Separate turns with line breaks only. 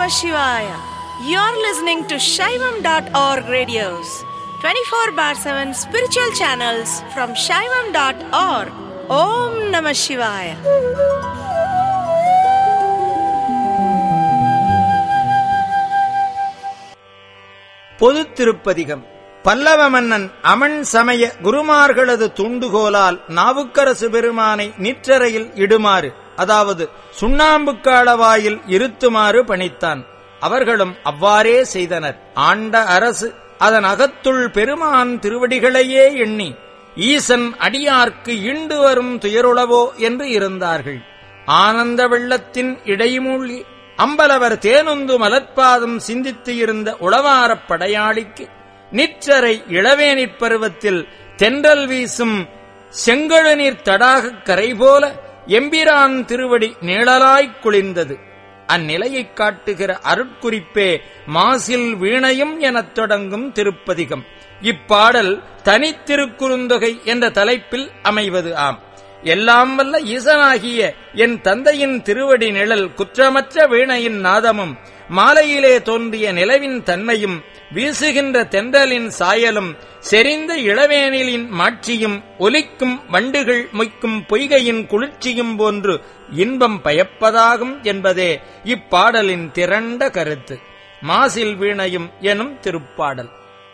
Shivaya. You're listening to Shaivam.org radios, 24 bar 7 spiritual channels from Shaivam.org. Om Namah Shivaya.
பொது திருப்பதிகம் பல்லவ மன்னன் அமன் சமய குருமார்களது தூண்டுகோலால் நாவுக்கரசு பெருமானை நிற்றரையில் இடுமாறு அதாவது சுண்ணாம்புக்கு அளவாயில் இருத்துமாறு பணித்தான் அவர்களும் அவ்வாறே செய்தனர் ஆண்ட அரசு அதன் அகத்துள் பெருமான் திருவடிகளையே எண்ணி ஈசன் அடியார்க்கு ஈண்டு வரும் துயருளவோ என்று இருந்தார்கள் ஆனந்த வெள்ளத்தின் இடைமூழ்கி அம்பலவர் தேனுந்து மலர்ப்பாதம் சிந்தித்து இருந்த உளவாரப் படையாளிக்கு நிற்றரை இளவேனிற் பருவத்தில் தென்றல் வீசும் செங்கழுநீர் தடாகக் கரை போல எம்பிரான் திருவடி நிழலாய்க் குளிர்ந்தது அந்நிலையைக் காட்டுகிற அருட்குறிப்பே மாசில் வீணையும் எனத் தொடங்கும் திருப்பதிகம் இப்பாடல் தனித்திருக்குறுந்தொகை என்ற தலைப்பில் அமைவது ஆம் எல்லாம் வல்ல ஈசனாகிய என் தந்தையின் திருவடி நிழல் குற்றமற்ற வீணையின் நாதமும் மாலையிலே தோன்றிய நிலவின் தன்மையும் வீசுகின்ற தென்றலின் சாயலும் செறிந்த இளவேனிலின் மாட்சியும் ஒலிக்கும் வண்டுகள் மொய்க்கும் பொய்கையின் குளிர்ச்சியும் போன்று இன்பம் பயப்பதாகும் என்பதே இப்பாடலின் திரண்ட கருத்து மாசில் வீணையும் எனும் திருப்பாடல்